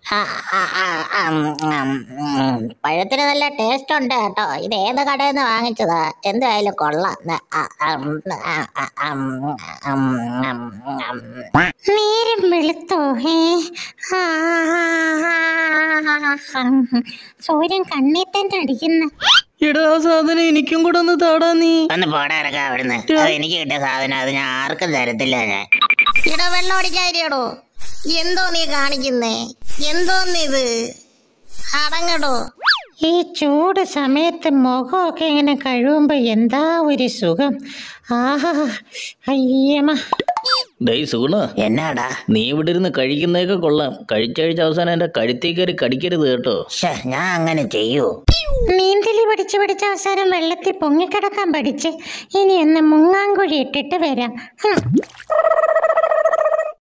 ആ, ആ, ആ, ആ, ഉം, ഉം, ഉം. പഴത്തിന് നല്ല ടേസ്റ്റ് ഉണ്ട് കേട്ടോ ഇത് ഏത് കടയിൽ നിന്ന് വാങ്ങിച്ചതാ എന്തായാലും കൊള്ളാം ന- ആ, ആ, ഉം, ആ, ആ, ആ, ഉം, ഉം, ഉം, ഉം. നേരം വെളുത്തോ ഏ ആ, സൂര്യൻ കണ്ണീ തന്നെ അടിക്കുന്ന എടാ ആ സാധനം എനിക്കും കൂടെ ഒന്ന് താടാ നീ ഒന്ന് പോടാ ഇറക്കാം അവിടുന്ന് അത് എനിക്ക് കിട്ടിയ സാധനം അത് ഞാൻ ആർക്കും തരത്തില്ല ഞാൻ ഇട വെള്ളം അടിക്കാതിരിക്കടോ എന്തോ നീ കാണിക്കുന്നേ എന്തോന്ന് ഇത് അടങ്ങടോ ഈ ചൂട് സമയത്ത് മുഖമൊക്കെ ഇങ്ങനെ കഴുകുമ്പോ എന്താ ഒരു സുഖം ആഹാ അയ്യമ്മ ഡേയ് സൂണ എന്നാടാ നീ ഇവിടെ ഇരുന്ന് കഴിക്കുന്നതൊക്കെ കൊള്ളാം കഴിച്ചഴിച്ച അവസാനം എന്റെ കഴുത്തിൽ കയറി കടിക്കരുത് കേട്ടോ ശ്ശെ, ഞാൻ അങ്ങനെ ചെയ്യൂ നീന്തലി പഠിച്ച് പഠിച്ച അവസാനം വെള്ളത്തിൽ പൊങ്ങിക്കിടക്കാൻ പഠിച്ച് ഇനി ഒന്ന് മുങ്ങാങ്കുഴി ഇട്ടിട്ട് വരാം ഹും.